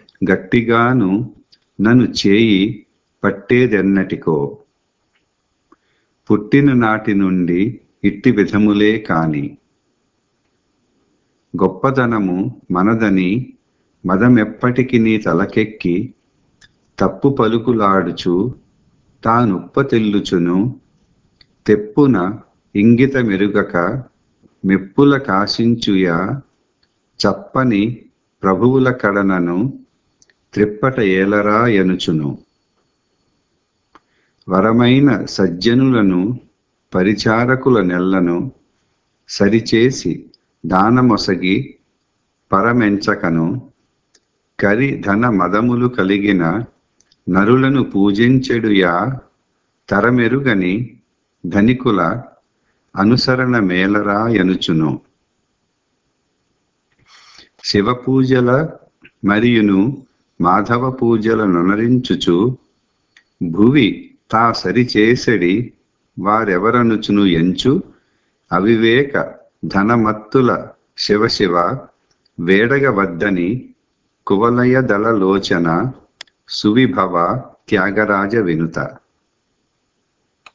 గట్టిగాను నన్ను చేయి పట్టేదెన్నటికో పుట్టిన నాటి నుండి ఇట్టి విధములే కాని గొప్పదనము మనదని మదమెప్పటికి నీ తలకెక్కి తప్పు పలుకులాడుచు తానుప్పతెల్లుచును తెప్పున ఇంగిత మెరుగక మెప్పుల కాశించుయా చప్పని ప్రభువుల కడనను త్రిప్పట ఏలరా ఎనుచును వరమైన సజ్జనులను పరిచారకుల నెల్లను సరిచేసి దానమొసగి పరమెంచకను కరి ధన మదములు కలిగిన నరులను పూజించెడుయా తరమెరుగని ధనికుల అనుసరణ మేలరా ఎనుచును శివ పూజల మరియును మాధవ పూజల నొనరించుచు భువి తా సరిచేసడి వారెవరనుచును ఎంచు అవివేక ధనమత్తుల శివ శివ వేడగ వద్దని కువలయ దళలోచన సువిభవ త్యాగరాజ వినుత